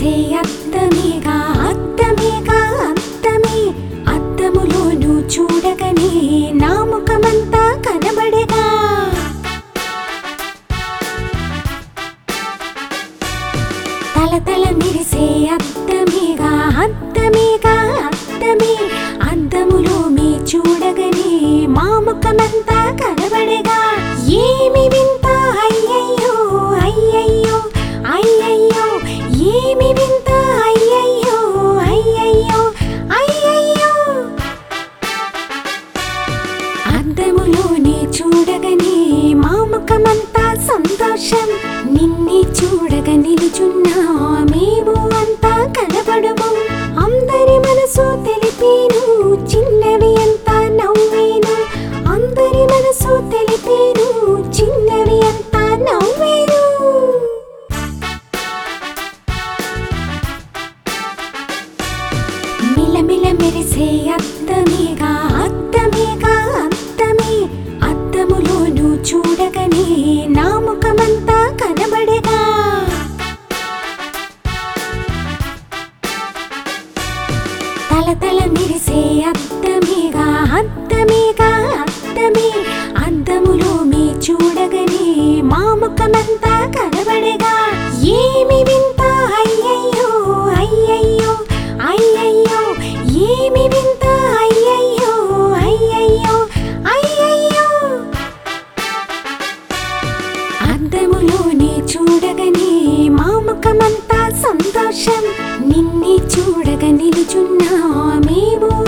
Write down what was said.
మెరిసే అద్దమేగా అద్దమేగా అద్దమే అద్దములోను చూడగనే నా ముఖమంతా కనబడేగా తల తల మెరిసే అద్దమేగా అద్దమేగా అద్దమే అద్దములో మీ చూడగనే మా ముఖమంతా కనబడేగా ఏమి వింత అయ్యయ్యో అయ్యయ్యో అయ్యయ్యో ఏమి వింత అయ్యయ్యో అయ్యయ్యో అయ్యయ్యో అద్దములోనే చూడగనే మా ముఖమంతా సంతోషం నిన్నే చూడగ నిలుచున్నా మేము అంతా కనబడము అందరి మనసు తెలిపేను చిన్నవి అంతా నవ్వేను అందరి మనసు తెలిపేను చిన్నవి అంతా నవ్వేను మిలమిల మెరిసే అద్దమేగా అద్దమేగా అద్దమే అద్దములోను చూడగనే నా ముఖమంతా కనబడేగా తల తల మెరిసే అద్దమేగా అద్దమేగా అద్దమే అద్దములో మీ చూడగనే మా ముఖమంతా కనబడేగా ఏమి వింత అయ్యయ్యో అయ్యయ్యో అయ్యయ్యో ఏమి వింత అయ్యయ్యో అయ్యయ్యో అయ్యయ్యో అద్దములోనే చూడగనే మా ముఖమంతా సంతోషం నిన్నే చూడగ నిలుచున్నా మేము